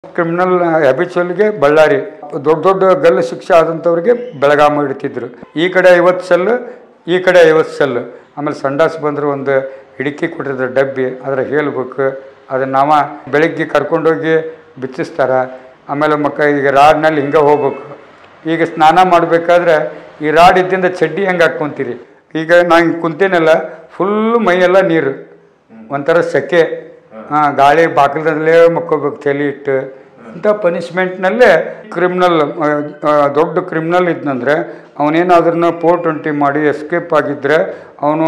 Criminal ಹ್ಯಾಬಿಚುವಲ್ಗೆ Ballari ದೊಡ್ಡ ದೊಡ್ಡ ಗಲ್ಲು ಶಿಕ್ಷೆ ಆದಂಥವ್ರಿಗೆ ಬೆಳಗಾಮ ಇಡ್ತಿದ್ರು ಈ ಕಡೆ ಐವತ್ತು ಸೆಲ್ಲು ಈ ಕಡೆ ಐವತ್ತು ಸೆಲ್ಲು ಆಮೇಲೆ ಸಂಡಾಸ್ ಬಂದ್ರೆ ಒಂದು ಹಿಡಿಕಿ ಕೊಟ್ಟಿದ್ರು ಡಬ್ಬಿ ಅದ್ರ ಹೇಳ್ಬೇಕು ಅದನ್ನ ನಾವ ಬೆಳಿಗ್ಗೆ ಕರ್ಕೊಂಡೋಗಿ ಬಿಚ್ಚಿಸ್ತಾರ ಆಮೇಲೆ ಮಕ್ಕ ಈಗ ರಾಡ್ನಲ್ಲಿ ಹಿಂಗೆ ಹೋಗ್ಬೇಕು ಈಗ ಸ್ನಾನ ಮಾಡಬೇಕಾದ್ರೆ ಈ ರಾಡ್ ಇದ್ದಿಂದ ಚಡ್ಡಿ ಹೆಂಗೆ ಹಾಕ್ಕೊಂತೀರಿ ಈಗ ನಾ ಹಿಂಗೆ ಕುಂತೇನಲ್ಲ ಫುಲ್ಲು ಮೈಯೆಲ್ಲ ನೀರು ಒಂಥರ ಸೆಕೆ ಹಾಂ ಗಾಳಿ ಬಾಗಿಲದಲ್ಲೇ ಮಕ್ಕೋಬೇಕು ಚಳಿ ಇಟ್ಟು ಇಂಥ ಪನಿಷ್ಮೆಂಟ್ನಲ್ಲೇ ಕ್ರಿಮಿನಲ್ ದೊಡ್ಡ ಕ್ರಿಮಿನಲ್ ಇದ್ನಂದ್ರೆ ಅವನೇನಾದ್ರೂ ಫೋರ್ ಟ್ವೆಂಟಿ ಮಾಡಿ ಎಸ್ಕೇಪ್ ಆಗಿದ್ದರೆ ಅವನು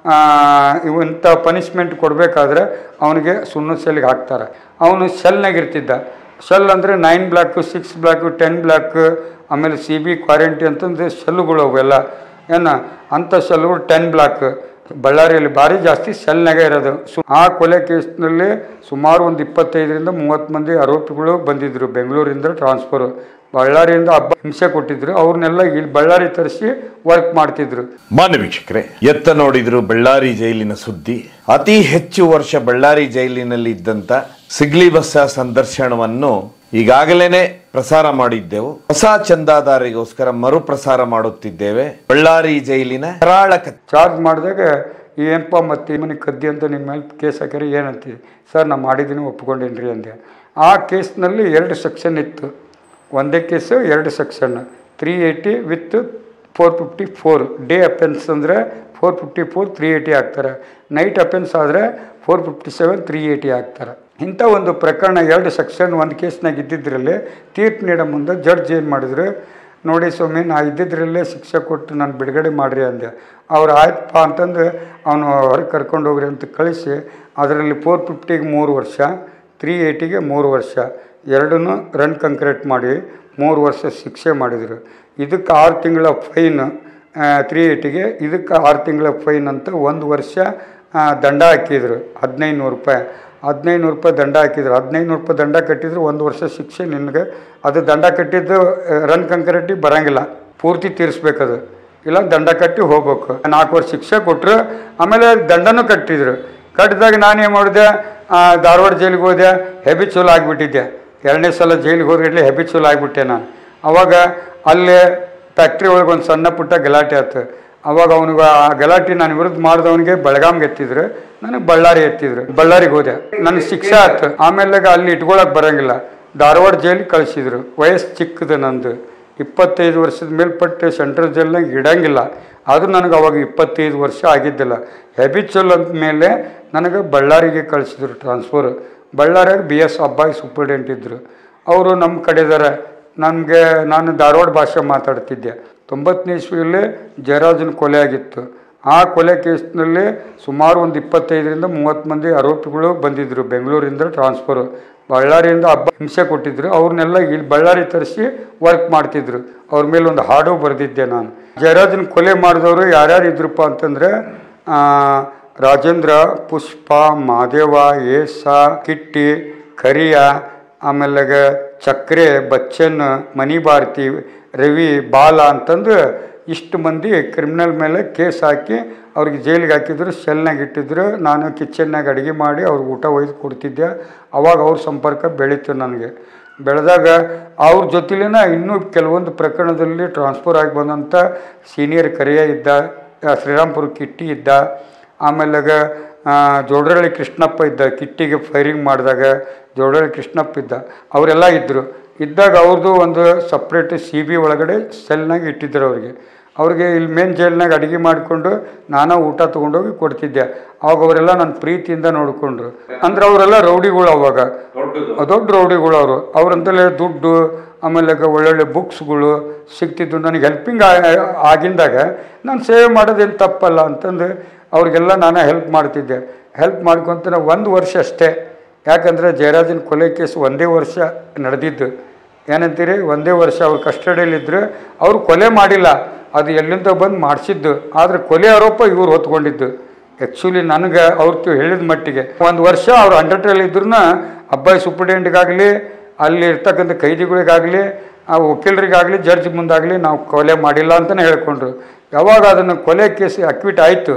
ಇವು ಇಂಥ ಪನಿಷ್ಮೆಂಟ್ ಕೊಡಬೇಕಾದ್ರೆ ಅವನಿಗೆ ಸುಣ್ಣದ ಸೆಲ್ಗೆ ಹಾಕ್ತಾರೆ ಅವನು ಸೆಲ್ನಾಗ ಇರ್ತಿದ್ದ ಸೆಲ್ ಅಂದರೆ nine block six block ten block ಆಮೇಲೆ ಸಿ ಬಿ ಕ್ವಾರಂಟಿ ಅಂತಂದು ಸೆಲ್ಗಳು ಅವೆಲ್ಲ ಏನು ಅಂಥ ಸೆಲ್ಗಳು ಟೆನ್ ಬ್ಲಾಕ್ ಬಳ್ಳಾರಿಯಲ್ಲಿ ಭಾರಿ ಜಾಸ್ತಿ ಸೆಲ್ನಾಗೆ ಇರೋದು ಸು ಆ ಕೊಲೆ ಕೇಸ್ನಲ್ಲಿ ಸುಮಾರು ಒಂದು ಇಪ್ಪತ್ತೈದರಿಂದ ಮೂವತ್ತು ಮಂದಿ ಆರೋಪಿಗಳು ಬಂದಿದ್ದರು ಬೆಂಗಳೂರಿಂದ ಟ್ರಾನ್ಸ್ಫರು ಬಳ್ಳಾರಿಯಿಂದ ಹಬ್ಬ ಹಿಂಸೆ ಕೊಟ್ಟಿದ್ರು ಅವ್ರನ್ನೆಲ್ಲ ಇಲ್ಲಿ ಬಳ್ಳಾರಿ ತರಿಸಿ ವರ್ಕ್ ಮಾಡ್ತಿದ್ರು ಮಾನ್ಯ ವೀಕ್ಷಕರೇ ಎತ್ತ ನೋಡಿದ್ರು ಬಳ್ಳಾರಿ ಜೈಲಿನ ಸುದ್ದಿ ಅತಿ ಹೆಚ್ಚು ವರ್ಷ ಬಳ್ಳಾರಿ ಜೈಲಿನಲ್ಲಿ ಇದ್ದಂತ ಸಿಗ್ಲಿ ಬಸ್ಸ ಸಂದರ್ಶನವನ್ನು ಈಗಾಗಲೇ ಪ್ರಸಾರ ಮಾಡಿದ್ದೆವು ಹೊಸ ಚಂದಾದಾರಿಗೋಸ್ಕರ ಮರುಪ್ರಸಾರ ಮಾಡುತ್ತಿದ್ದೇವೆ ಬಳ್ಳಾರಿ ಜೈಲಿನ ಕರಾಳ ಕಥೆ ಚಾರ್ಜ್ ಮಾಡಿದಾಗ ಏನಪ್ಪ ಮತ್ತೆ ಈ ಮನೆ ಕದ್ದಿ ಅಂತ ನಿಮ್ಮ ಮೇಲೆ ಕೇಸ್ ಹಾಕ್ಯಾರ ಏನಂತೀವಿ ಸರ್ ನಾ ಮಾಡಿದ್ದೀನಿ ಒಪ್ಕೊಂಡೇನ್ರಿ ಅಂದೆ ಆ ಕೇಸ್ನಲ್ಲಿ ಎರಡು ಸೆಕ್ಷನ್ ಇತ್ತು ಒಂದೇ ಕೇಸು ಎರಡು section three eighty with four fifty four day offence ಅಂದರೆ four fifty four three eighty ಹಾಕ್ತಾರೆ ನೈಟ್ ಅಫೆನ್ಸ್ ಆದರೆ four fifty seven three eighty ಹಾಕ್ತಾರೆ ಇಂಥ ಒಂದು ಪ್ರಕರಣ ಎರಡು ಸೆಕ್ಷನ್ ಒಂದು ಕೇಸ್ನಾಗ ಇದ್ದಿದ್ರಲ್ಲಿ ತೀರ್ಪು ನೀಡೋ ಮುಂದೆ ಜಡ್ಜ್ ಏನು ಮಾಡಿದ್ರು ನೋಡಿ ಸ್ವಾಮಿ ನಾ ಇದ್ದಿದ್ರಲ್ಲೇ ಶಿಕ್ಷೆ ಕೊಟ್ಟು ನಾನು ಬಿಡುಗಡೆ ಮಾಡಿರಿ ಅಂದೆ ಅವ್ರು ಆಯ್ತಪ್ಪ ಅಂತಂದು ಅವನು ಹೊರಗೆ ಕರ್ಕೊಂಡು ಹೋಗ್ರಿ ಅಂತ ಕಳಿಸಿ ಅದರಲ್ಲಿ ಫೋರ್ ಫಿಫ್ಟಿಗೆ ಮೂರು ವರ್ಷ ತ್ರೀ ಏಯ್ಟಿಗೆ ಮೂರು ವರ್ಷ ಎರಡನ್ನೂ ರನ್ ಕಂಕ್ರೀಟ್ ಮಾಡಿ ಮೂರು ವರ್ಷ ಶಿಕ್ಷೆ ಮಾಡಿದರು ಇದಕ್ಕೆ ಆರು ತಿಂಗಳ ಫೈನ್ ತ್ರೀ ಏಯ್ಟಿಗೆ ಇದಕ್ಕೆ ಆರು ತಿಂಗಳ ಫೈನ್ ಅಂತ ಒಂದು ವರ್ಷ ಆ, ದಂಡ ಹಾಕಿದ್ರು ಹದಿನೈದು ನೂರು ರೂಪಾಯಿ ಹದಿನೈದು ನೂರು ರೂಪಾಯಿ ದಂಡ ಹಾಕಿದ್ರು ಹದಿನೈದು ನೂರು ರೂಪಾಯಿ ದಂಡ ಕಟ್ಟಿದ್ರು ಒಂದು ವರ್ಷ ಶಿಕ್ಷೆ ನಿನಗೆ ಅದು ದಂಡ ಕಟ್ಟಿದ್ದು ರನ್ ಕಂಕರೆಟ್ಟಿ ಬರಂಗಿಲ್ಲ ಪೂರ್ತಿ ತೀರಿಸ್ಬೇಕದು ಇಲ್ಲ ದಂಡ ಕಟ್ಟಿ ಹೋಗ್ಬೇಕು ನಾಲ್ಕು ವರ್ಷ ಶಿಕ್ಷೆ ಕೊಟ್ಟರು ಆಮೇಲೆ ದಂಡನೂ ಕಟ್ಟಿದ್ರು ಕಟ್ಟಿದಾಗ ನಾನೇನು ಮಾಡಿದೆ ಆ, ಧಾರವಾಡ ಜೈಲಿಗೆ ಹೋದೆ ಹೆಬಿಚೂಲ್ ಆಗಿಬಿಟ್ಟಿದ್ದೆ ಎರಡನೇ ಸಲ ಜೈಲಿಗೆ ಹೋದ್ರಲ್ಲಿ ಹೆಬಿಚೂಲ್ ಆಗಿಬಿಟ್ಟೆ ನಾನು ಅವಾಗ ಅಲ್ಲೇ ಫ್ಯಾಕ್ಟ್ರಿ ಒಳಗೆ ಒಂದು ಸಣ್ಣ ಪುಟ್ಟ ಗಲಾಟೆ ಆಯ್ತು ಅವಾಗ ಅವನಿಗೆ ಆ ಗಲಾಟೆ ನಾನು ವಿರುದ್ಧ ಮಾಡಿದವನಿಗೆ ಬೆಳಗಾಂಗೆ ಎತ್ತಿದ್ರು ನನಗೆ ಬಳ್ಳಾರಿ ಎತ್ತಿದ್ರು ಬಳ್ಳಾರಿಗೆ ಹೋದೆ ನನಗೆ ಶಿಕ್ಷೆ ಆಯ್ತು ಆಮೇಲೆ ಅಲ್ಲಿ ಇಟ್ಕೊಳಕ್ಕೆ ಬರೋಂಗಿಲ್ಲ ಧಾರವಾಡ ಜೈಲಿಗೆ ಕಳಿಸಿದ್ರು ವಯಸ್ಸು ಚಿಕ್ಕದು ನಂದು ಇಪ್ಪತ್ತೈದು ವರ್ಷದ ಮೇಲ್ಪಟ್ಟು ಸೆಂಟ್ರಲ್ ಜೈಲ್ನಾಗ ಇಡಂಗಿಲ್ಲ ಆದರೂ ನನಗೆ ಅವಾಗ ಇಪ್ಪತ್ತೈದು ವರ್ಷ ಆಗಿದ್ದಿಲ್ಲ ಹೆಬಿಚುಲ್ ಅಂದ ಮೇಲೆ ನನಗೆ ಬಳ್ಳಾರಿಗೆ ಕಳಿಸಿದ್ರು ಟ್ರಾನ್ಸ್ಫರ್ ಬಳ್ಳಾರಿಯಾಗ ಬಿ ಎಸ್ ಅಬ್ಬಾಯಿ ಸೂಪರ್ಡೆಂಟ್ ಇದ್ದರು ಅವರು ನಮ್ಮ ಕಡೆದಾರ ನನಗೆ ನಾನು ಧಾರವಾಡ ಭಾಷೆ ಮಾತಾಡ್ತಿದ್ದೆ ತೊಂಬತ್ತನೇ ಇಸ್ವಿಯಲ್ಲಿ ಜಯರಾಜನ ಕೊಲೆ ಆಗಿತ್ತು ಆ ಕೊಲೆ ಕೇಸ್ನಲ್ಲಿ ಸುಮಾರು ಒಂದು ಇಪ್ಪತ್ತೈದರಿಂದ ಮೂವತ್ತು ಮಂದಿ ಆರೋಪಿಗಳು ಬಂದಿದ್ದರು ಬೆಂಗಳೂರಿಂದ ಟ್ರಾನ್ಸ್ಫರು ಬಳ್ಳಾರಿಯಿಂದ ಹಬ್ಬ ಹಿಂಸೆ ಕೊಟ್ಟಿದ್ರು ಅವ್ರನ್ನೆಲ್ಲ ಇಲ್ಲಿ ಬಳ್ಳಾರಿ ತರಿಸಿ ವರ್ಕ್ ಮಾಡ್ತಿದ್ರು ಅವ್ರ ಮೇಲೆ ಒಂದು ಹಾಡು ಬರೆದಿದ್ದೆ ನಾನು ಜಯರಾಜನ ಕೊಲೆ ಮಾಡಿದವರು ಯಾರ್ಯಾರು ಇದ್ರಪ್ಪ ಅಂತಂದರೆ ಆ, ರಾಜೇಂದ್ರ ಪುಷ್ಪ ಮಾದೇವ ಏಸ ಕಿಟ್ಟಿ ಕರಿಯ ಆಮೇಲೆ ಚಕ್ರೆ ಬಚ್ಚನ್ ಮಣಿ ಭಾರತಿ ರವಿ ಬಾಲ ಅಂತಂದು ಇಷ್ಟು ಮಂದಿ ಕ್ರಿಮಿನಲ್ ಮೇಲೆ ಕೇಸ್ ಹಾಕಿ ಅವ್ರಿಗೆ ಜೈಲಿಗೆ ಹಾಕಿದ್ರು ಸೆಲ್ನಾಗ ಇಟ್ಟಿದ್ರು ನಾನು ಕಿಚನ್ನಾಗ ಅಡುಗೆ ಮಾಡಿ ಅವ್ರಿಗೆ ಊಟ ಒಯ್ದು ಕೊಡ್ತಿದ್ದೆ ಅವಾಗ ಅವ್ರ ಸಂಪರ್ಕ ಬೆಳೀತು ನನಗೆ ಬೆಳೆದಾಗ ಅವ್ರ ಜೊತೆಲಿನ ಇನ್ನೂ ಕೆಲವೊಂದು ಪ್ರಕರಣದಲ್ಲಿ ಟ್ರಾನ್ಸ್ಫರ್ ಆಗಿ ಬಂದಂಥ ಸೀನಿಯರ್ ಕರಿಯ ಇದ್ದ ಆ, ಶ್ರೀರಾಮ್ಪುರ ಕಿಟ್ಟಿ ಇದ್ದ ಆಮೇಲೆ ಜೋಡ್ರಳ್ಳಿ ಕೃಷ್ಣಪ್ಪ ಇದ್ದ ಕಿಟ್ಟಿಗೆ ಫೈರಿಂಗ್ ಮಾಡಿದಾಗ ಜೋಡ್ರಳ್ಳಿ ಕೃಷ್ಣಪ್ಪ ಇದ್ದ ಅವರೆಲ್ಲ ಇದ್ದರು ಇದ್ದಾಗ ಅವ್ರದ್ದು ಒಂದು ಸಪ್ರೇಟ್ ಸಿ ಬಿ ಒಳಗಡೆ ಸೆಲ್ನಾಗ ಇಟ್ಟಿದ್ರು ಅವ್ರಿಗೆ ಅವ್ರಿಗೆ ಇಲ್ಲಿ ಮೇನ್ ಜೈಲ್ನಾಗ ಅಡುಗೆ ಮಾಡಿಕೊಂಡು ನಾನು ಊಟ ತೊಗೊಂಡೋಗಿ ಕೊಡ್ತಿದ್ದೆ ಅವಾಗ ಅವರೆಲ್ಲ ನನ್ನ ಪ್ರೀತಿಯಿಂದ ನೋಡಿಕೊಂಡ್ರು ಅಂದ್ರೆ ಅವರೆಲ್ಲ ರೌಡಿಗಳು ಅವಾಗ ದೊಡ್ಡ ರೌಡಿಗಳು ಅವರು ಅವ್ರಂತಲೇ ದುಡ್ಡು ಆಮೇಲೆ ಒಳ್ಳೊಳ್ಳೆ ಬುಕ್ಸ್ಗಳು ಸಿಗ್ತಿದ್ದು ನನಗೆ ಹೆಲ್ಪಿಂಗ್ ಆಗಿಂದಾಗ ನಾನು ಸೇವೆ ಮಾಡೋದೇನು ತಪ್ಪಲ್ಲ ಅಂತಂದು ಅವ್ರಿಗೆಲ್ಲ ನಾನು ಹೆಲ್ಪ್ ಮಾಡ್ತಿದ್ದೆ ಹೆಲ್ಪ್ ಮಾಡ್ಕೊತ ಒಂದು ವರ್ಷ ಅಷ್ಟೇ ಯಾಕಂದರೆ ಜಯರಾಜನ ಕೊಲೆ ಕೇಸ್ ಒಂದೇ ವರ್ಷ ನಡೆದಿದ್ದು ಏನಂತೀರಿ ಒಂದೇ ವರ್ಷ ಅವ್ರು ಕಸ್ಟಡಿಯಲ್ಲಿದ್ದರು ಅವ್ರು ಕೊಲೆ ಮಾಡಿಲ್ಲ ಅದು ಎಲ್ಲಿಂದ ಬಂದು ಮಾಡಿಸಿದ್ದು ಆದರೆ ಕೊಲೆ ಆರೋಪ ಇವ್ರು ಹೊತ್ಕೊಂಡಿದ್ದು ಆ್ಯಕ್ಚುಲಿ ನನಗೆ ಅವ್ರು ಹೇಳಿದ ಮಟ್ಟಿಗೆ ಒಂದು ವರ್ಷ ಅವ್ರು ಅಂಡರ್ಟೇಲ್ ಇದ್ರೂ ಅಬ್ಬಾಯಿ ಸೂಪರ್ಡೆಂಟ್ಗಾಗಲಿ ಅಲ್ಲಿ ಇರ್ತಕ್ಕಂಥ ಕೈದಿಗಳಿಗಾಗಲಿ ಆ ವಕೀಲರಿಗಾಗಲಿ ಜಡ್ಜ್ ಮುಂದಾಗಲಿ ನಾವು ಕೊಲೆ ಮಾಡಿಲ್ಲ ಅಂತಲೇ ಹೇಳ್ಕೊಂಡ್ರು ಯಾವಾಗ ಅದನ್ನು ಕೊಲೆ ಕೇಸ್ ಅಕ್ವಿಟ್ ಆಯಿತು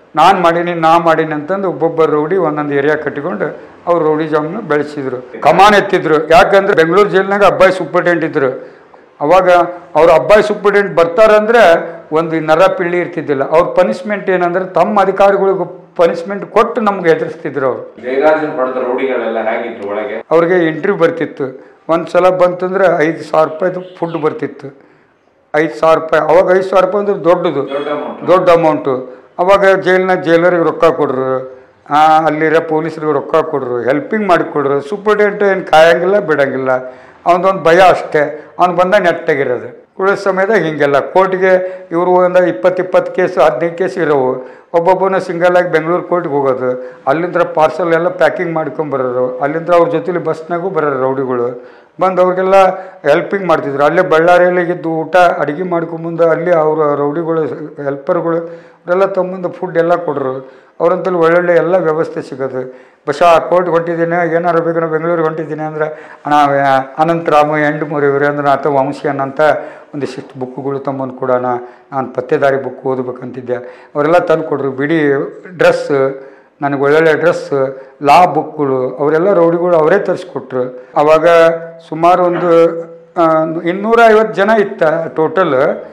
ನಾನು ಮಾಡೀನಿ ನಾ ಮಾಡೀನಿ ಅಂತಂದು ಒಬ್ಬೊಬ್ಬ ರೌಡಿ ಒಂದೊಂದು ಏರಿಯಾ ಕಟ್ಟಿಕೊಂಡು ಅವ್ರು ರೌಡಿ ಜಾಮ್ನ ಬೆಳೆಸಿದ್ರು ಕಮಾನ್ ಎತ್ತಿದ್ರು ಯಾಕಂದ್ರೆ ಬೆಂಗಳೂರು ಜೈಲಿನಾಗ ಅಬ್ಬಾಯಿ ಸೂಪರ್ಟೆಂಟ್ ಇದ್ರು ಅವಾಗ ಅವ್ರ ಅಬ್ಬಾಯಿ ಸೂಪರ್ಟೆಂಟ್ ಬರ್ತಾರಂದ್ರೆ ಒಂದು ನರ ಪಿಳ್ಳಿ ಇರ್ತಿದ್ದಿಲ್ಲ ಅವ್ರ ಪನಿಷ್ಮೆಂಟ್ ಏನಂದ್ರೆ ತಮ್ಮ ಅಧಿಕಾರಿಗಳಿಗೂ ಪನಿಷ್ಮೆಂಟ್ ಕೊಟ್ಟು ನಮ್ಗೆ ಎದುರಿಸ್ತಿದ್ರು ಅವರು ಜಯರಾಜನ್ ಹೊಡೆದ ರೌಡಿಗಳೆಲ್ಲ ಹೇಗಿದ್ರು ಒಳಗೆ ಅವ್ರಿಗೆ ಇಂಟ್ರ್ಯೂ ಬರ್ತಿತ್ತು ಒಂದು ಸಲ ಬಂತಂದ್ರೆ ಐದು ಸಾವಿರ ರೂಪಾಯಿದು ಫುಡ್ ಬರ್ತಿತ್ತು ಐದು ಸಾವಿರ ರೂಪಾಯಿ ಅವಾಗ ಐದು ಸಾವಿರ ರೂಪಾಯಿ ಅಂದ್ರೆ ದೊಡ್ಡದು ದೊಡ್ಡ amount. ದೊಡ್ಡ ಅಮೌಂಟು ಅವಾಗ ಜೈಲ್ನಾಗ ಜೈಲರಿಗೆ ರೊಕ್ಕ ಕೊಡ್ರು ಆ, ಅಲ್ಲಿರೋ ಪೊಲೀಸರಿಗೆ ರೊಕ್ಕ ಕೊಡ್ರು ಹೆಲ್ಪಿಂಗ್ ಮಾಡಿಕೊಡ್ರು ಸೂಪರ್ಟೆಂಟ್ ಏನು ಕಾಯಂಗಿಲ್ಲ ಬಿಡಂಗಿಲ್ಲ ಅವನದೊಂದು ಭಯ ಅಷ್ಟೇ ಅವ್ನು ಬಂದ ನೆಟ್ಟಾಗಿರೋದು ಉಳಿದ ಸಮಯದಾಗ ಹಿಂಗೆಲ್ಲ ಕೋರ್ಟ್ಗೆ ಇವರು ಒಂದು ಇಪ್ಪತ್ತು ಇಪ್ಪತ್ತು ಕೇಸು ಹದಿನೈದು ಕೇಸ್ ಇರೋವು ಒಬ್ಬೊಬ್ಬನ ಸಿಂಗಲ್ ಆಗಿ ಬೆಂಗಳೂರು ಕೋರ್ಟ್ಗೆ ಹೋಗೋದು ಅಲ್ಲಿಂದ ಪಾರ್ಸಲ್ ಎಲ್ಲ ಪ್ಯಾಕಿಂಗ್ ಮಾಡ್ಕೊಂಬರೋರು ಅಲ್ಲಿಂದ ಅವ್ರ ಜೊತೆಲಿ ಬಸ್ನಾಗೂ ಬರೋರು ರೌಡಿಗಳು ಬಂದು ಅವ್ರಿಗೆಲ್ಲ ಹೆಲ್ಪಿಂಗ್ ಮಾಡ್ತಿದ್ರು ಅಲ್ಲೇ ಬಳ್ಳಾರಿಯಲ್ಲಿ ಇದ್ದು ಊಟ ಅಡುಗೆ ಮಾಡ್ಕೊಂಬಂದು ಅಲ್ಲಿ ಅವರು ರೌಡಿಗಳು ಹೆಲ್ಪರ್ಗಳು ಅವರೆಲ್ಲ ತೊಗೊಂಬಂದು ಫುಡ್ ಎಲ್ಲ ಕೊಡ್ರು ಅವ್ರಂತಲ್ಲಿ ಒಳ್ಳೊಳ್ಳೆ ಎಲ್ಲ ವ್ಯವಸ್ಥೆ ಸಿಗೋದು ಬಸ ಕೋರ್ಟ್ ಹೊಂಟಿದ್ದೀನಿ ಏನಾರು ಬೇಕು ನಾವು ಬೆಂಗಳೂರಿಗೆ ಹೊಂಟಿದ್ದೀನಿ ಅಂದ್ರೆ ಅಣ್ಣ ಅನಂತರಾಮ ಎಂಡು ಮುರಿವ್ರಿ ಅಂದ್ರೆ ಆತ ವಂಶಿಯನ್ ಅಂತ ಒಂದಿಷ್ಟು ಬುಕ್ಗಳು ತೊಗೊಂಬಂದು ಕೊಡೋಣ ನಾನು ಪತ್ತೆದಾರಿ ಬುಕ್ ಓದಬೇಕಂತಿದ್ದೆ ಅವರೆಲ್ಲ ತಂದು ಕೊಡ್ರು ಬಿಡಿ ಡ್ರೆಸ್ ನನಗೆ ಒಳ್ಳೊಳ್ಳೆ ಡ್ರೆಸ್ ಲಾ ಬುಕ್ಗಳು ಅವರೆಲ್ಲ ರೌಡಿಗಳು ಅವರೇ ತರಿಸ್ಕೊಟ್ರು ಅವಾಗ ಸುಮಾರು ಒಂದು ಆ, ಇನ್ನೂರ ಐವತ್ತು ಜನ ಇತ್ತ ಟೋಟಲ್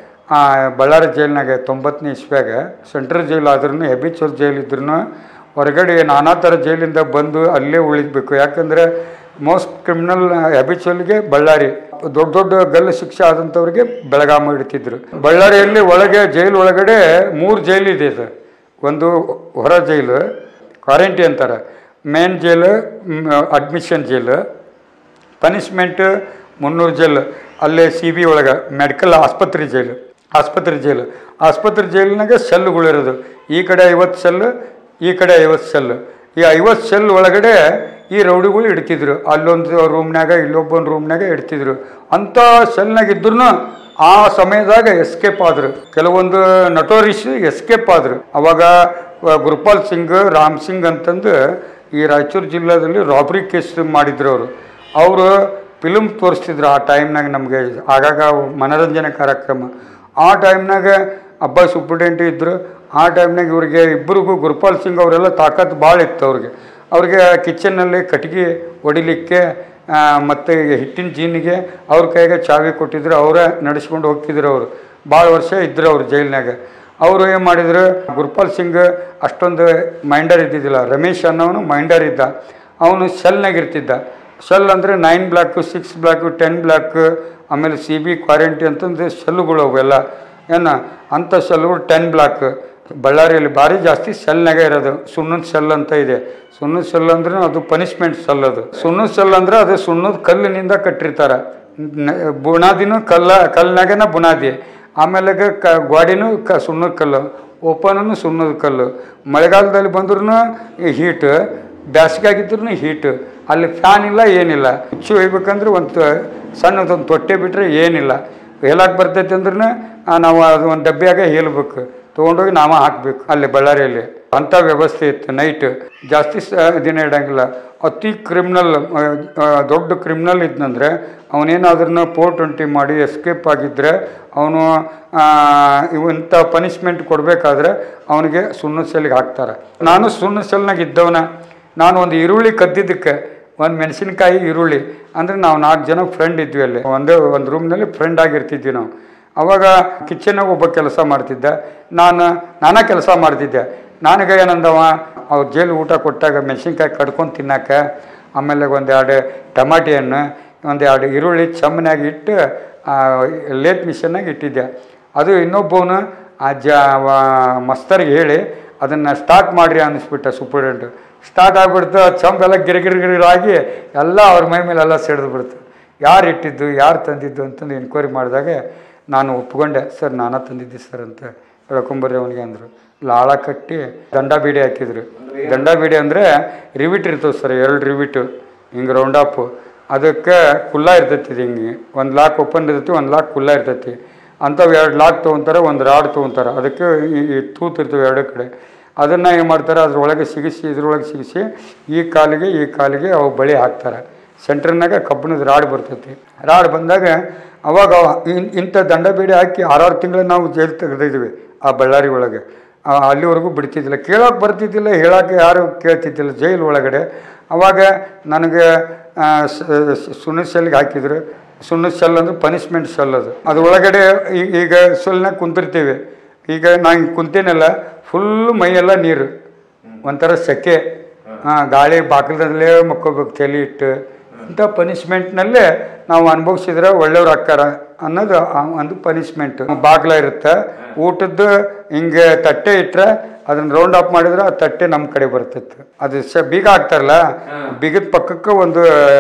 ಬಳ್ಳಾರಿ ಜೈಲಿನಾಗ ತೊಂಬತ್ತನೇ ಇಸ್ವ್ಯಾಗ ಸೆಂಟ್ರಲ್ ಜೈಲ್ ಆದ್ರೂ ಹೆಬಿಚೂರ್ ಜೈಲ್ ಇದ್ರೂ ಹೊರಗಡೆ ನಾನಾ ಥರ ಜೈಲಿಂದ ಬಂದು ಅಲ್ಲೇ ಉಳಿಬೇಕು ಯಾಕಂದರೆ ಮೋಸ್ಟ್ ಕ್ರಿಮಿನಲ್ ಹ್ಯಾಬಿಚುವಲ್ಗೆ ಬಳ್ಳಾರಿ ದೊಡ್ಡ ದೊಡ್ಡ ಗಲ್ಲು ಶಿಕ್ಷೆ ಆದಂಥವ್ರಿಗೆ ಬೆಳಗಾಮ ಇಡ್ತಿದ್ರು ಬಳ್ಳಾರಿಯಲ್ಲಿ ಒಳಗೆ ಜೈಲು ಒಳಗಡೆ ಮೂರು ಜೈಲು ಇದೆ ಸರ್ ಒಂದು ಹೊರ ಜೈಲು ಕ್ವಾರಂಟೈನ್ ಅಂತಾರೆ main jail admission jail punishment ಮುನ್ನೂರು ಜೈಲು ಅಲ್ಲೇ ಸಿ ಬಿ ಒಳಗೆ ಮೆಡಿಕಲ್ ಆಸ್ಪತ್ರೆ ಜೈಲು ಆಸ್ಪತ್ರೆ ಜೈಲು ಆಸ್ಪತ್ರೆ ಜೈಲಿನಾಗ ಸೆಲ್ಗಳಿರೋದು ಈ ಕಡೆ ಐವತ್ತು ಸೆಲ್ಲು ಈ ಕಡೆ ಐವತ್ತು ಸೆಲ್ಲು ಈ ಐವತ್ತು ಸೆಲ್ ಒಳಗಡೆ ಈ ರೌಡಿಗಳು ಇಡ್ತಿದ್ರು ಅಲ್ಲೊಂದು ರೂಮ್ನಾಗ ಇಲ್ಲೊಬ್ಬೊಂದು ರೂಮ್ನಾಗ ಇಡ್ತಿದ್ರು ಅಂಥ ಸೆಲ್ನಾಗ ಇದ್ರೂ ಆ ಸಮಯದಾಗ ಎಸ್ಕೇಪ್ ಆದರು ಕೆಲವೊಂದು ನಟೋರಿಸ್ ಎಸ್ಕೇಪ್ ಆದರು ಅವಾಗ ಆ, ಗುರುಪಾಲ್ ಸಿಂಗ್ ರಾಮ್ ಸಿಂಗ್ ಅಂತಂದು ಈ ರಾಯಚೂರು ಜಿಲ್ಲಾದಲ್ಲಿ ರಾಬ್ರಿ ಕೇಸ್ ಮಾಡಿದ್ರು ಅವರು ಅವರು ಫಿಲ್ಮ್ ತೋರಿಸ್ತಿದ್ರು ಆ ಟೈಮ್ನಾಗ ನಮಗೆ ಆಗಾಗ ಮನೋರಂಜನೆ ಕಾರ್ಯಕ್ರಮ ಆ ಟೈಮ್ನಾಗ ಅಬ್ಬಾಯಿ ಸೂಪ್ರಿಟೆಂಟ್ ಇದ್ದರು ಆ ಟೈಮ್ನಾಗ ಇವ್ರಿಗೆ ಇಬ್ಬರಿಗೂ ಗುರುಪಾಲ್ ಸಿಂಗ್ ಅವರೆಲ್ಲ ತಾಕತ್ತು ಭಾಳ ಇತ್ತು ಅವ್ರಿಗೆ ಅವ್ರಿಗೆ ಕಿಚನ್ನಲ್ಲಿ ಕಟ್ಟಿಗೆ ಹೊಡಿಲಿಕ್ಕೆ ಆ, ಮತ್ತು ಹಿಟ್ಟಿನ ಜೀನಿಗೆ ಅವ್ರ ಕೈಗೆ ಚಾವಿ ಕೊಟ್ಟಿದ್ರು ಅವರೇ ನಡೆಸ್ಕೊಂಡು ಹೋಗ್ತಿದ್ರು ಅವರು ಭಾಳ ವರ್ಷ ಇದ್ರು ಅವ್ರು ಜೈಲಿನಾಗ ಅವರು ಏನು ಮಾಡಿದ್ರು ಗುರುಪಾಲ್ ಸಿಂಗ್ ಅಷ್ಟೊಂದು ಮೈಂಡರ್ ಇದ್ದಿದ್ದಿಲ್ಲ ರಮೇಶ್ ಅನ್ನೋನು ಮೈಂಡರ್ ಇದ್ದ ಅವನು ಸೆಲ್ನಾಗ ಇರ್ತಿದ್ದ ಸೆಲ್ ಅಂದರೆ nine block six block ten block ಆಮೇಲೆ ಸಿ ಬಿ ಕ್ವಾರಂಟಿ ಅಂತಂದು ಸೆಲ್ಲುಗಳು ಅವೆಲ್ಲ ಏನು ಅಂಥ ಸೆಲ್ಗಳು ಟೆನ್ ಬ್ಲಾಕ್ ಬಳ್ಳಾರಿಯಲ್ಲಿ ಭಾರಿ ಜಾಸ್ತಿ ಸೆಲ್ನಾಗ ಇರೋದು ಸುಣ್ಣದ ಸೆಲ್ ಅಂತ ಇದೆ ಸುಣ್ಣದ ಸೆಲ್ ಅಂದ್ರೆ ಅದು ಪನಿಷ್ಮೆಂಟ್ ಸೆಲ್ ಅದು ಸುಣ್ಣದ ಸೆಲ್ ಅಂದ್ರೆ ಅದು ಸುಣ್ಣದ ಕಲ್ಲಿನಿಂದ ಕಟ್ಟಿರ್ತಾರೆ ನ- ಬುನಾದಿನೂ ಕಲ್ಲ ಕಲ್ಲಿನಾಗನ ಬುನಾದಿ ಆಮೇಲೆ ಕ ಗೋಡಿನೂ ಕ ಸುಣ್ಣದ ಕಲ್ಲು ಓಪನೂ ಸುಣ್ಣದ ಕಲ್ಲು ಮಳೆಗಾಲದಲ್ಲಿ ಬಂದ್ರೂ ಹೀಟ್ ಬ್ಯಾಸಿಗಾಗಿದ್ರು ಹೀಟ್ ಅಲ್ಲಿ ಫ್ಯಾನ್ ಇಲ್ಲ ಏನಿಲ್ಲ ಹುಚ್ಚು ಒಯ್ಬೇಕಂದ್ರೆ ಒಂದು ಸಣ್ಣದೊಂದು ತೊಟ್ಟೆ ಬಿಟ್ಟರೆ ಏನಿಲ್ಲ ಹೇಳಕ್ಕೆ ಬರ್ತೈತೆ ಅಂದ್ರೆ ನಾವು ಅದು ಒಂದು ಡಬ್ಬಿಯಾಗ ಹೇಳಬೇಕು ತೊಗೊಂಡೋಗಿ ನಾವ ಹಾಕಬೇಕು ಅಲ್ಲಿ ಬಳ್ಳಾರಿಯಲ್ಲಿ ಅಂಥ ವ್ಯವಸ್ಥೆ ಇತ್ತು ನೈಟ್ ಜಾಸ್ತಿ ಸ ದಿನ ಇಡಂಗಿಲ್ಲ ಅತಿ ಕ್ರಿಮಿನಲ್ ದೊಡ್ಡ ಕ್ರಿಮಿನಲ್ ಇದ್ನಂದ್ರೆ ಅವನೇನಾದ್ರೂ ಫೋರ್ ಟ್ವೆಂಟಿ ಮಾಡಿ ಎಸ್ಕೇಪ್ ಆಗಿದ್ದರೆ ಅವನು ಇಂಥ ಪನಿಷ್ಮೆಂಟ್ ಕೊಡಬೇಕಾದ್ರೆ ಅವನಿಗೆ ಸುಣ್ಣದ ಸೆಲ್ಗೆ ಹಾಕ್ತಾರೆ ನಾನು ಸುಣ್ಣದ ಸೆಲ್ನಾಗ ಇದ್ದವನ ನಾನು ಒಂದು ಈರುಳ್ಳಿ ಕದ್ದಿದ್ದಕ್ಕೆ ಒಂದು ಮೆಣಸಿನ್ಕಾಯಿ ಈರುಳ್ಳಿ ಅಂದರೆ ನಾವು ನಾಲ್ಕು ಜನ ಫ್ರೆಂಡ್ ಇದ್ವಿ ಅಲ್ಲಿ ಒಂದೇ ಒಂದು ರೂಮ್ನಲ್ಲಿ ಫ್ರೆಂಡ್ ಆಗಿರ್ತಿದ್ವಿ ನಾವು ಅವಾಗ ಕಿಚನ್ನಾಗ ಒಬ್ಬ ಕೆಲಸ ಮಾಡ್ತಿದ್ದ ನಾನು ನಾನಾ ಕೆಲಸ ಮಾಡ್ತಿದ್ದೆ ನನಗೆ ಏನಂದವ ಅವ್ರು ಜೈಲು ಊಟ ಕೊಟ್ಟಾಗ ಮೆಣಸಿನ್ಕಾಯಿ ಕಡ್ಕೊಂಡು ತಿನ್ನಕ್ಕೆ ಆಮೇಲೆ ಒಂದೆರಡು ಟಮಾಟಿ ಹಣ್ಣು ಒಂದೆರಡು ಈರುಳ್ಳಿ ಚಮ್ಮನಾಗ ಇಟ್ಟು ಲೇಟ್ ಮಿಷನ್ನಾಗ ಇಟ್ಟಿದ್ದೆ ಅದು ಇನ್ನೊಬ್ಬವನು ಆ ಜ ವ- ಮಸ್ತರಿಗೆ ಹೇಳಿ ಅದನ್ನು ಸ್ಟಾರ್ಟ್ ಮಾಡಿರಿ ಅನ್ನಿಸ್ಬಿಟ್ಟ ಸೂಪರ್ಡೆಂಟು ಸ್ಟಾರ್ಟ್ ಆಗಿಬಿಡ್ತು ಚಂಬೆಲ್ಲ ಗಿರಿಗಿರಿ ಗಿರಿಗಿರಾಗಿ ಎಲ್ಲ ಅವ್ರ ಮೈ ಮೇಲೆಲ್ಲ ಸಿಡಿದು ಬಿಡ್ತು ಯಾರು ಇಟ್ಟಿದ್ದು ಯಾರು ತಂದಿದ್ದು ಅಂತಂದು ಎನ್ಕ್ವೈರಿ ಮಾಡಿದಾಗ ನಾನು ಒಪ್ಕೊಂಡೆ ಸರ್ ನಾನೇ ತಂದಿದ್ದೆ ಸರ್ ಅಂತ ಹೇಳ್ಕೊಂಬರ್ರಿ ಅವನಿಗೆ ಅಂದರು ಲಾಳ ಕಟ್ಟಿ ದಂಡ ಬೀಡಿ ಹಾಕಿದ್ರು ದಂಡ ಬೀಡಿ ಅಂದರೆ ರಿವಿಟ್ ಇರ್ತವೆ ಸರ್ ಎರಡು ರಿವಿಟು ಹಿಂಗೆ ರೌಂಡ್ ಅಪ್ ಅದಕ್ಕೆ ಕುಲ್ಲ ಇರ್ತೈತಿ ಇದು ಹಿಂಗೆ ಒಂದು ಲಾಕ್ ಓಪನ್ ಇರ್ತೈತಿ ಒಂದು ಲಾಕ್ ಕುಲ್ಲ ಇರ್ತೈತಿ ಅಂಥವು ಎರಡು ಲಾಕ್ ತೊಗೊತಾರೆ ಒಂದು ರಾಡ್ ತೊಗೊತಾರೆ ಅದಕ್ಕೆ ಈ ಈ ತೂತು ಇರ್ತವೆ ಎರಡು ಕಡೆ ಅದನ್ನು ಏನು ಮಾಡ್ತಾರೆ ಅದ್ರೊಳಗೆ ಸಿಗಿಸಿ ಇದ್ರೊಳಗೆ ಸಿಗಿಸಿ ಈ ಕಾಲಿಗೆ ಈ ಕಾಲಿಗೆ ಅವು ಬಳಿ ಹಾಕ್ತಾರೆ ಸೆಂಟ್ರ್ನಾಗ ಕಬ್ಬಿಣದ ರಾಡ್ ಬರ್ತೈತಿ ರಾಡ್ ಬಂದಾಗ ಅವಾಗ ಅವ ಇನ್- ಇಂಥ ದಂಡ ಬೇಡಿ ಹಾಕಿ ಆರಾರು ತಿಂಗಳು ನಾವು ಜೈಲು ತೆಗೆದಿದ್ವಿ ಆ ಬಳ್ಳಾರಿ ಒಳಗೆ ಆ, ಅಲ್ಲಿವರೆಗೂ ಬಿಡ್ತಿದ್ದಿಲ್ಲ ಕೇಳೋಕೆ ಬರ್ತಿದ್ದಿಲ್ಲ ಹೇಳೋಕೆ ಯಾರು ಕೇಳ್ತಿದ್ದಿಲ್ಲ ಜೈಲು ಒಳಗಡೆ ಅವಾಗ ನನಗೆ ಆ, ಸ- ಸ- ಸುಣ್ಣದ ಸೆಲ್ಗೆ ಹಾಕಿದ್ರು ಸುಣ್ಣದ ಸೆಲ್ ಅಂದ್ರೆ ಪನಿಷ್ಮೆಂಟ್ ಸೆಲ್ ಅದು ಅದು ಒಳಗಡೆ ಈ- ಈಗ ಸೆಲ್ನಾಗ ಕುಂತಿರ್ತೀವಿ ಈಗ ನಾನು ಹಿಂಗೆ ಕುಂತೇನಲ್ಲ ಫುಲ್ಲು ಮೈಯೆಲ್ಲ ನೀರು ಒಂಥರ ಸೆಕೆ ಹಾಂ ಗಾಳಿ ಬಾಗಿಲದಲ್ಲೇ ಮಕ್ಕೋಬೇಕು ತಲೆ ಇಟ್ಟು ಇಂಥ ಪನಿಷ್ಮೆಂಟ್ನಲ್ಲೇ ನಾವು ಅನುಭವಿಸಿದ್ರೆ ಒಳ್ಳೆಯವ್ರು ಆಕ್ಕಾರ ಅನ್ನೋದು ಆ ಒಂದು ಪನಿಷ್ಮೆಂಟ್ ಬಾಗ್ಲ ಇರುತ್ತೆ ಊಟದ್ದು ಹಿಂಗೆ ತಟ್ಟೆ ಇಟ್ಟರೆ ಅದನ್ನ ರೌಂಡ್ ಆಫ್ ಮಾಡಿದ್ರೆ ಆ ತಟ್ಟೆ ನಮ್ಮ ಕಡೆ ಬರ್ತಿತ್ತು ಅದು ಸ ಬೀಗ ಹಾಕ್ತಾರಲ್ಲ ಬೀಗದ ಪಕ್ಕಕ್ಕೆ ಒಂದು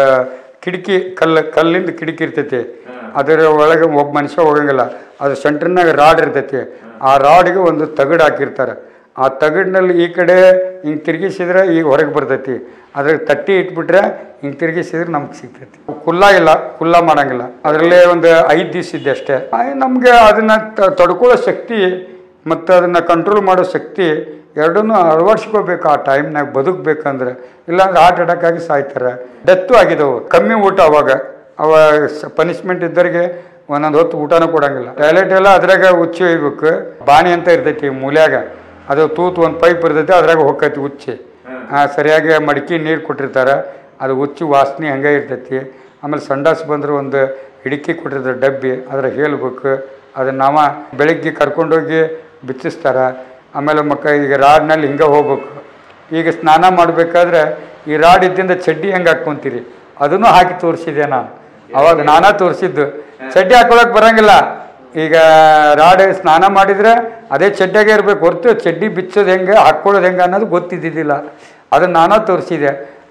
ಕಿಟಕಿ ಕಲ್ಲು ಕಲ್ಲಿಂದ ಕಿಟಕಿ ಇರ್ತೈತಿ ಅದರ ಒಳಗೆ ಒಬ್ಬ ಮನುಷ್ಯ ಹೋಗಂಗಿಲ್ಲ ಅದು ಸೆಂಟ್ರ್ನಾಗ ರಾಡ್ ಇರ್ತೈತಿ ಆ ರಾಡ್ಗೆ ಒಂದು ತಗಡು ಹಾಕಿರ್ತಾರೆ ಆ ತಗಡಿನಲ್ಲಿ ಈ ಕಡೆ ಹಿಂಗೆ ತಿರುಗಿಸಿದ್ರೆ ಈಗ ಹೊರಗೆ ಬರ್ತೈತಿ ಅದ್ರಾಗ ತಟ್ಟಿ ಇಟ್ಬಿಟ್ರೆ ಹಿಂಗೆ ತಿರುಗಿಸಿದ್ರೆ ನಮ್ಗೆ ಸಿಗ್ತೈತಿ ಕುಲ್ಲ ಇಲ್ಲ ಕುಲ್ಲ ಮಾಡಂಗಿಲ್ಲ ಅದರಲ್ಲೇ ಒಂದು ಐದು ದಿವಸ ಇದ್ದೆ ಅಷ್ಟೇ ನಮಗೆ ಅದನ್ನು ತಡ್ಕೊಳ್ಳೋ ಶಕ್ತಿ ಮತ್ತು ಅದನ್ನು ಕಂಟ್ರೋಲ್ ಮಾಡೋ ಶಕ್ತಿ ಎರಡನ್ನೂ ಅಳವಡಿಸ್ಕೋಬೇಕು ಆ ಟೈಮ್ನಾಗ ಬದುಕಬೇಕಂದ್ರೆ ಇಲ್ಲಾಂದ್ರೆ ಹಾರ್ಟ್ ಅಟ್ಯಾಕ್ ಆಗಿ ಸಾಯ್ತಾರೆ ಡೆತ್ತು ಆಗಿದವು ಕಮ್ಮಿ ಊಟ ಅವಾಗ ಅವ ಪನಿಷ್ಮೆಂಟ್ ಇದ್ದರಿಗೆ ಒಂದೊಂದು ಹೊತ್ತು ಊಟನೂ ಕೊಡಂಗಿಲ್ಲ ಟಾಯ್ಲೆಟ್ ಎಲ್ಲ ಅದ್ರಾಗ ಉಚ್ಚಿ ಒಯ್ಬೇಕು ಬಾಣಿ ಅಂತ ಇರ್ತೈತಿ ಮೂಲ್ಯಾಗ ಅದು ತೂತು ಒಂದು ಪೈಪ್ ಇರ್ತೈತಿ ಅದ್ರಾಗ ಹೋಗ್ತೈತಿ ಉಚ್ಚಿ ಆ, ಸರಿಯಾಗಿ ಮಡಿಕೆ ನೀರು ಕೊಟ್ಟಿರ್ತಾರೆ ಅದು ಉಚ್ಚಿ ವಾಸನೆ ಹಂಗೆ ಇರ್ತೈತಿ ಆಮೇಲೆ ಸಂಡಾಸ್ ಬಂದ್ರೆ ಒಂದು ಹಿಡಿಕಿ ಕೊಟ್ಟಿರ್ತಾರೆ ಡಬ್ಬಿ ಅದ್ರ ಹೇಳ್ಬೇಕು ಅದನ್ನ ನಾವ ಬೆಳಿಗ್ಗೆ ಕರ್ಕೊಂಡೋಗಿ ಬಿಚ್ಚಿಸ್ತಾರೆ ಆಮೇಲೆ ಮಕ್ಕ ಈಗ ರಾಡ್ನಲ್ಲಿ ಹಿಂಗೆ ಹೋಗ್ಬೇಕು ಈಗ ಸ್ನಾನ ಮಾಡಬೇಕಾದ್ರೆ ಈ ರಾಡ್ ಇದ್ದಿಂದ ಚಡ್ಡಿ ಹೆಂಗೆ ಹಾಕ್ಕೊಂತೀರಿ ಅದನ್ನು ಹಾಕಿ ತೋರಿಸಿದೆ ನಾನು ಅವಾಗ ನಾನಾ ತೋರಿಸಿದ್ದು ಚಡ್ಡಿ ಹಾಕೊಳಕ್ ಬರಂಗಿಲ್ಲ ಈಗ ರಾಡ್ ಸ್ನಾನ ಮಾಡಿದ್ರೆ ಅದೇ ಚಡ್ಡಿಯಾಗೆ ಇರ್ಬೇಕು ಹೊರತು ಚಡ್ಡಿ ಬಿಚ್ಚೋದು ಹೆಂಗೆ ಹಾಕ್ಕೊಳ್ಳೋದು ಹೆಂಗೆ ಅನ್ನೋದು ಗೊತ್ತಿದ್ದಿದ್ದಿಲ್ಲ ಅದನ್ನ ನಾನಾ ತೋರಿಸಿದೆ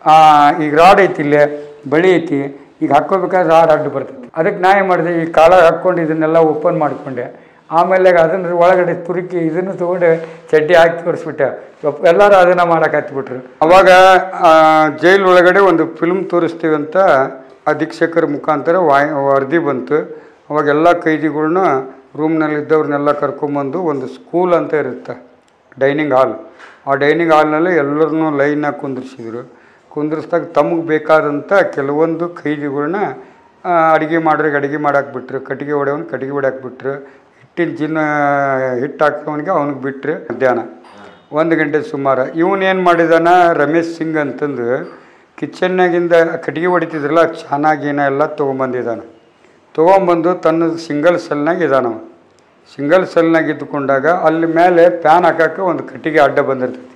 ಈಗ ರಾಡ್ ಐತಿ ಇಲ್ಲೇ ಬಳಿ ಐತಿ ಈಗ ಹಾಕ್ಕೋಬೇಕಾದ್ರೆ ರಾಡ್ ಅಡ್ಡು ಬರ್ತೈತಿ ಅದಕ್ಕೆ ನಾ ಏನು ಮಾಡಿದೆ ಈ ಕಾಲ ಹಾಕ್ಕೊಂಡು ಇದನ್ನೆಲ್ಲ ಓಪನ್ ಮಾಡಿಕೊಂಡೆ ಆಮೇಲೆ ಅದನ್ನ ಒಳಗಡೆ ತುರುಕಿ ಇದನ್ನು ತೊಗೊಂಡು ಚಡ್ಡಿ ಹಾಕಿ ತೋರಿಸ್ಬಿಟ್ಟೆ ಸ್ವಲ್ಪ ಎಲ್ಲರೂ ಅದನ್ನು ಮಾಡಕ್ಕೆ ಹತ್ಬಿಟ್ರು ಅವಾಗ ಆ, ಜೈಲ್ ಒಳಗಡೆ ಒಂದು ಫಿಲ್ಮ್ ತೋರಿಸ್ತೀವಿ ಅಂತ ಅಧೀಕ್ಷಕರ ಮುಖಾಂತರ ವಾಯ್ ವರದಿ ಬಂತು ಅವಾಗ ಎಲ್ಲ ಕೈದಿಗಳ್ನ ರೂಮ್ನಲ್ಲಿ ಇದ್ದವ್ರನ್ನೆಲ್ಲ ಕರ್ಕೊಂಬಂದು ಒಂದು ಸ್ಕೂಲ್ ಅಂತ ಇರುತ್ತೆ ಡೈನಿಂಗ್ ಹಾಲ್ ಆ ಡೈನಿಂಗ್ ಹಾಲ್ನಲ್ಲಿ ಎಲ್ಲರನ್ನೂ ಲೈನಾಗಿ ಕುಂದಿರ್ಸಿದ್ರು ಕುಂದಿರ್ಸ್ದಾಗ ತಮಗೆ ಬೇಕಾದಂಥ ಕೆಲವೊಂದು ಖೈದಿಗಳ್ನ ಅಡುಗೆ ಮಾಡೋರಿಗೆ ಅಡುಗೆ ಮಾಡಕ್ಕೆ ಬಿಟ್ರು ಕಟ್ಟಿಗೆ ಹೊಡೆಯವನು ಕಟ್ಟಿಗೆ ಹೊಡ್ಯಾಕೆ ಬಿಟ್ರು ಹಿಟ್ಟಿನ ಜಿನ್ನ ಹಿಟ್ಟು ಹಾಕೋನಿಗೆ ಅವ್ನಿಗೆ ಬಿಟ್ರು ಮಧ್ಯಾಹ್ನ ಒಂದು ಗಂಟೆ ಸುಮಾರು ಇವನೇನು ಮಾಡಿದಾನ ರಮೇಶ್ ಸಿಂಗ್ ಅಂತಂದು ಕಿಚನ್ನಾಗಿಂದ ಕಟ್ಟಿಗೆ ಹೊಡಿತಿದ್ರಲ್ಲ ಚೆನ್ನಾಗೇನ ಎಲ್ಲ ತೊಗೊಂಬಂದಿದ್ದಾನೆ ತೊಗೊಂಬಂದು ತನ್ನ ಸಿಂಗಲ್ ಸೆಲ್ನಾಗ ಇದಾನವ ಸಿಂಗಲ್ ಸೆಲ್ನಾಗ ಇದ್ದುಕೊಂಡಾಗ ಅಲ್ಲಿ ಮೇಲೆ ಪ್ಯಾನ್ ಹಾಕಕ್ಕೆ ಒಂದು ಕಟ್ಟಿಗೆ ಅಡ್ಡ ಬಂದಿರ್ತೈತಿ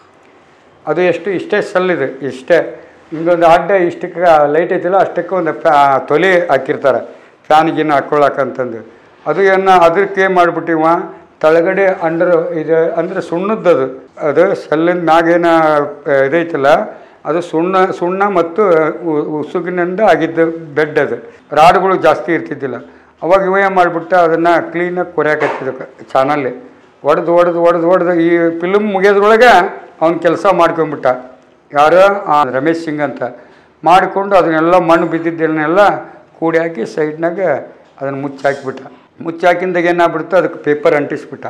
ಅದು ಎಷ್ಟು ಇಷ್ಟೇ ಸೆಲ್ ಇದೆ ಇಷ್ಟೇ ಹಿಂಗೊಂದು ಅಡ್ಡ ಇಷ್ಟಕ್ಕೆ ಲೈಟ್ ಐತಿಲ್ಲ ಅಷ್ಟಕ್ಕೆ ಒಂದು ಫ್ಯಾ ತೊಲೆ ಹಾಕಿರ್ತಾರೆ ಫ್ಯಾನ್ಗಿನ್ನ ಹಾಕ್ಕೊಳಕಂತಂದು ಅದು ಏನು ಅದಕ್ಕೆ ಏನು ಮಾಡಿಬಿಟ್ಟಿವ ತಳಗಡೆ ಅಂಡರ್ ಇದು ಅಂದರೆ ಸುಣ್ಣದ್ದದು ಅದು ಸೆಲ್ಲಿನ ಮ್ಯಾಗೇನ ಇದೈತಲ್ಲ ಅದು ಸುಣ್ಣ ಸುಣ್ಣ ಮತ್ತು ಉ- ಉಸುಗಿನಿಂದ ಆಗಿದ್ದ ಬೆಡ್ ಅದು ರಾಡ್ಗಳು ಜಾಸ್ತಿ ಇರ್ತಿದ್ದಿಲ್ಲ ಅವಾಗ ಇವ ಏನು ಮಾಡಿಬಿಟ್ಟ ಅದನ್ನು ಕ್ಲೀನಾಗಿ ಕೊರೆಯಾಕತ್ತಿದ್ದ ಚಾನಲ್ಲಿ ಒಡೆದು ಒಡೆದು ಒಡೆದು ಒಡೆದು ಈ ಫಿಲ್ಮ್ ಮುಗಿಯೋದ್ರೊಳಗೆ ಅವ್ನು ಕೆಲಸ ಮಾಡ್ಕೊಂಬಿಟ್ಟ ಯಾರು ಆ ರಮೇಶ್ ಸಿಂಗ್ ಅಂತ ಮಾಡಿಕೊಂಡು ಅದನ್ನೆಲ್ಲ ಮಣ್ಣು ಬಿದ್ದಿದ್ದನ್ನೆಲ್ಲ ಕೂಡಿ ಹಾಕಿ ಸೈಡ್ನಾಗ ಅದನ್ನು ಮುಚ್ಚಾಕಿಬಿಟ್ಟ ಮುಚ್ಚಾಕಿಂದಾಗ ಏನಾಗ್ಬಿಡ್ತು ಅದಕ್ಕೆ ಪೇಪರ್ ಅಂಟಿಸ್ಬಿಟ್ಟ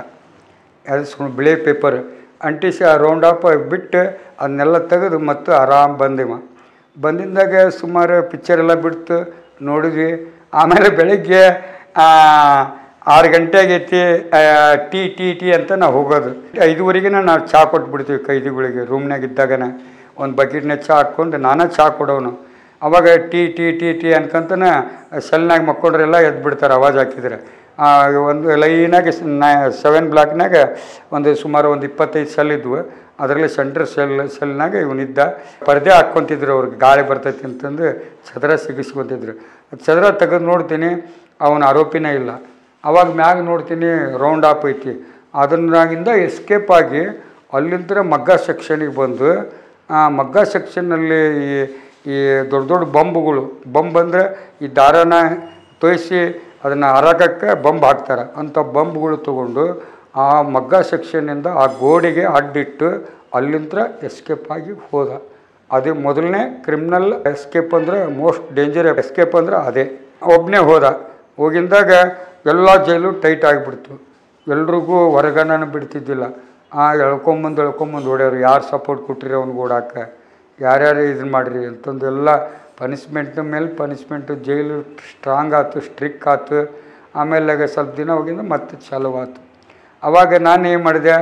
ಅದು ಸು ಬಿಳಿ ಪೇಪರ್ ಅಂಟಿಸಿ ಆ ರೌಂಡ್ ಆಫ್ ಬಿಟ್ಟು ಅದನ್ನೆಲ್ಲ ತೆಗೆದು ಮತ್ತು ಆರಾಮ್ ಬಂದಿವ ಬಂದಿಂದಾಗ ಸುಮಾರು ಪಿಕ್ಚರ್ ಎಲ್ಲ ಬಿಡ್ತು ನೋಡಿದ್ವಿ ಆಮೇಲೆ ಬೆಳಗ್ಗೆ ಆ, ಆರು ಗಂಟೆ ಆಗೈತಿ ಆ, ಟೀ ಟೀ ಟೀ ಅಂತ ನಾವು ಹೋಗೋದು ಐದುವರೆಗೆ ನಾವು ಚಹಾ ಕೊಟ್ಬಿಡ್ತೀವಿ ಕೈದಿಗಳಿಗೆ ರೂಮ್ನಾಗ ಇದ್ದಾಗನ ಒಂದು ಬಕೆಟ್ನಾಗ ಚಹಾ ಹಾಕ್ಕೊಂಡು ನಾನೇ ಚಹಾ ಕೊಡೋನು ಅವಾಗ ಟೀ ಟೀ ಟೀ ಟೀ ಅನ್ಕೊಂತನ ಸೆಲ್ನಾಗ ಮಕ್ಕೊಂಡ್ರೆಲ್ಲ ಎದ್ದು ಬಿಡ್ತಾರೆ ಅವಾಜ್ ಹಾಕಿದ್ರೆ ಆ, ಒಂದು ಲೈನಾಗಿ ಸೆವೆನ್ ಬ್ಲಾಕ್ನಾಗ ಒಂದು ಸುಮಾರು ಒಂದು ಇಪ್ಪತ್ತೈದು ಸೆಲ್ ಇದ್ವು ಅದರಲ್ಲಿ ಸೆಂಟ್ರ್ ಸೆಲ್ ಸೆಲ್ನಾಗ ಇವನಿದ್ದ ಪರ್ದೆ ಹಾಕ್ಕೊಂತಿದ್ರು ಅವ್ರಿಗೆ ಗಾಳಿ ಬರ್ತೈತಿ ಅಂತಂದು ಚದರ ಸಿಗಿಸ್ಕೊಂತಿದ್ರು ಚದರ ತೆಗೆದು ನೋಡ್ತೀನಿ ಅವನ ಆರೋಪಿನೇ ಇಲ್ಲ ಅವಾಗ ಮ್ಯಾಗ ನೋಡ್ತೀನಿ ರೌಂಡ್ ಆಪ್ ಐತಿ ಅದನ್ನಾಗಿಂದ ಎಸ್ಕೇಪ್ ಆಗಿ ಅಲ್ಲಿಂದ ಮಗ್ಗ ಸೆಕ್ಷನಿಗೆ ಬಂದು ಆ ಮಗ್ಗ ಸೆಕ್ಷನ್ನಲ್ಲಿ ಈ ಈ ದೊಡ್ಡ ದೊಡ್ಡ ಬಂಬುಗಳು ಬಂಬ್ ಅಂದರೆ ಈ ದಾರನ ತೋಯಿಸಿ ಅದನ್ನು ಹರಕಕ್ಕೆ ಬಂಬ್ ಹಾಕ್ತಾರೆ ಅಂಥ ಬಂಬ್ಗಳು ತೊಗೊಂಡು ಆ ಮಗ್ಗ ಸೆಕ್ಷನ್ನಿಂದ ಆ ಗೋಡೆಗೆ ಅಡ್ಡಿಟ್ಟು ಅಲ್ಲಿಂದ ಎಸ್ಕೇಪ್ ಆಗಿ ಹೋದ ಅದೇ ಮೊದಲನೇ ಕ್ರಿಮಿನಲ್ ಎಸ್ಕೇಪ್ ಅಂದರೆ ಮೋಸ್ಟ್ ಡೇಂಜರ್ ಎಸ್ಕೇಪ್ ಅಂದರೆ ಅದೇ ಒಬ್ಬನೇ ಹೋದ ಹೋಗಿಂದಾಗ ಎಲ್ಲ ಜೈಲು ಟೈಟ್ ಆಗಿಬಿಡ್ತು ಎಲ್ರಿಗೂ ಹೊರಗನ ಬಿಡ್ತಿದ್ದಿಲ್ಲ ಆ ಎಳ್ಕೊಂಬಂದು ಎಳ್ಕೊಂಬಂದು ಹೊಡ್ಯಾರು ಯಾರು ಸಪೋರ್ಟ್ ಕೊಟ್ಟಿರಿ ಅವ್ನಿಗೆ ಓಡಾಕ ಯಾರ್ಯಾರು ಇದನ್ನ ಮಾಡಿರಿ ಅಂತಂದು ಎಲ್ಲ ಪನಿಷ್ಮೆಂಟ್ ಮೇಲೆ ಪನಿಷ್ಮೆಂಟು ಜೈಲು ಸ್ಟ್ರಾಂಗ್ ಆಯ್ತು ಸ್ಟ್ರಿಕ್ ಆಯ್ತು ಆಮೇಲೆ ಸ್ವಲ್ಪ ದಿನ ಹೋಗಿಂದ ಮತ್ತೆ ಚಾಲು ಆಯ್ತು ಅವಾಗ ನಾನು ಏನು ಮಾಡಿದೆ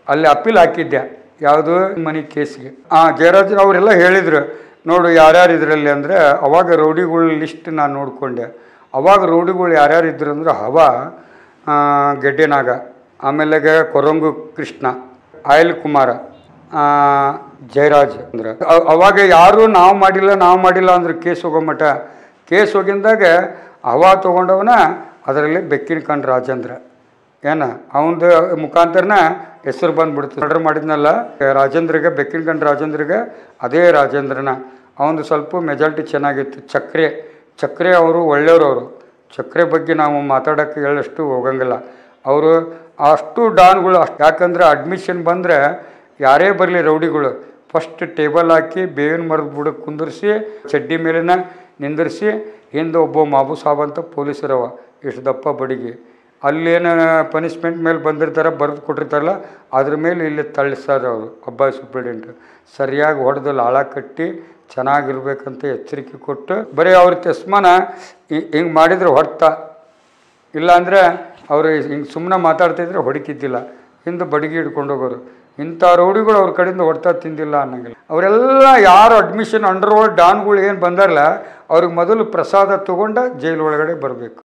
ಅಲ್ಲಿ ಅಪೀಲ್ ಹಾಕಿದ್ದೆ ಯಾವುದು ಮನಿ ಕೇಸ್ಗೆ ಆ ಜಯರಾಜ್ ಅವರೆಲ್ಲ ಹೇಳಿದ್ರು ನೋಡು ಯಾರ್ಯಾರು ಇದರಲ್ಲಿ ಅಂದರೆ ಅವಾಗ ರೌಡಿಗಳ ಲಿಸ್ಟ್ ನಾನು ನೋಡಿಕೊಂಡೆ ಅವಾಗ ರೌಡಿಗಳು ಯಾರ್ಯಾರು ಇದ್ರು ಅಂದ್ರೆ ಹವ ಆ, ಗೆಡ್ಡೆನಾಗ ಆಮೇಲೆ ಕೊರಂಗು ಕೃಷ್ಣ ಆಯಲ್ ಕುಮಾರ ಆ, ಜಯರಾಜ್ ಅಂದ್ರೆ ಅ- ಅವಾಗ ಯಾರು ನಾವು ಮಾಡಿಲ್ಲ ನಾವು ಮಾಡಿಲ್ಲ ಅಂದ್ರೆ ಕೇಸ್ ಹೋಗೋ ಮಟ ಕೇಸ್ ಹೋಗಿಂದಾಗ ಹವಾ ತೊಗೊಂಡವನ ಅದರಲ್ಲಿ ಬೆಕ್ಕಿನ ಕಂಡು ರಾಜೇಂದ್ರ ಏನ ಅವಂದು ಮುಖಾಂತರನ ಹೆಸರು ಬಂದ್ಬಿಡ್ತು ಆರ್ಡರ್ ಮಾಡಿದ್ನಲ್ಲ ರಾಜೇಂದ್ರಿಗೆ ಬೆಕ್ಕಿನ ಕಂಡು ರಾಜೇಂದ್ರಿಗೆ ಅದೇ ರಾಜೇಂದ್ರನ ಅವಂದು ಸ್ವಲ್ಪ ಮೆಜಾರಿಟಿ ಚೆನ್ನಾಗಿತ್ತು ಚಕ್ರೆ ಚಕ್ರೆ ಅವರು ಒಳ್ಳೆಯವರು ಅವರು ಚಕ್ರೆ ಬಗ್ಗೆ ನಾವು ಮಾತಾಡೋಕ್ಕೆ ಹೇಳಷ್ಟು ಹೋಗಂಗಿಲ್ಲ ಅವರು ಅಷ್ಟು ಡಾನ್ಗಳು ಅಷ್ಟು ಯಾಕಂದ್ರೆ ಅಡ್ಮಿಷನ್ ಬಂದರೆ ಯಾರೇ ಬರಲಿ ರೌಡಿಗಳು ಫಸ್ಟ್ ಟೇಬಲ್ ಹಾಕಿ ಬೇವಿನ ಮರದ ಬುಡಕ್ಕೆ ಕುಂದಿರಿಸಿ ಚಡ್ಡಿ ಮೇಲಿನ ನಿಂದಿರಿಸಿ ಹಿಂದೆ ಒಬ್ಬ ಮಾಬು ಸಾಬ್ ಅಂತ ಪೊಲೀಸರವ ಇಷ್ಟು ದಪ್ಪ ಬಡಿಗೆ ಅಲ್ಲೇನು ಪನಿಷ್ಮೆಂಟ್ ಮೇಲೆ ಬಂದಿರ್ತಾರೆ ಬರೆದು ಕೊಟ್ಟಿರ್ತಾರಲ್ಲ ಅದ್ರ ಮೇಲೆ ಇಲ್ಲಿ ತಳ್ಳಿಸ್ತಾರೆ ಅವರು ಹಬ್ಬ ಸೂಪ್ರಿಡೆಂಟ್ ಸರಿಯಾಗಿ ಹೊಡೆದು ಲಾಳ ಕಟ್ಟಿ ಚೆನ್ನಾಗಿರ್ಬೇಕಂತ ಎಚ್ಚರಿಕೆ ಕೊಟ್ಟು ಬರೀ ಅವ್ರ ತೆಸ್ಮಾನ ಹಿಂಗೆ ಮಾಡಿದ್ರೆ ಹೊಡ್ತಾ ಇಲ್ಲಾಂದರೆ ಅವರು ಹಿಂಗೆ ಸುಮ್ಮನೆ ಮಾತಾಡ್ತಿದ್ರೆ ಹೊಡಿತಿದ್ದಿಲ್ಲ ಹಿಂದೆ ಬಡಿಗೆ ಹಿಡ್ಕೊಂಡು ಹೋಗೋರು ಇಂಥ ರೌಡಿಗಳು ಅವ್ರ ಕಡೆಯಿಂದ ಹೊಡ್ತಾ ತಿಂದಿಲ್ಲ ಅನ್ನಂಗಿಲ್ಲ ಅವರೆಲ್ಲ ಯಾರು ಅಡ್ಮಿಷನ್ ಅಂಡರ್ ವರ್ಲ್ಡ್ ಡಾನ್ಗಳು ಏನು ಬಂದಾರಲ್ಲ ಅವ್ರಿಗೆ ಮೊದಲು ಪ್ರಸಾದ ತೊಗೊಂಡ ಜೈಲು ಒಳಗಡೆ ಬರಬೇಕು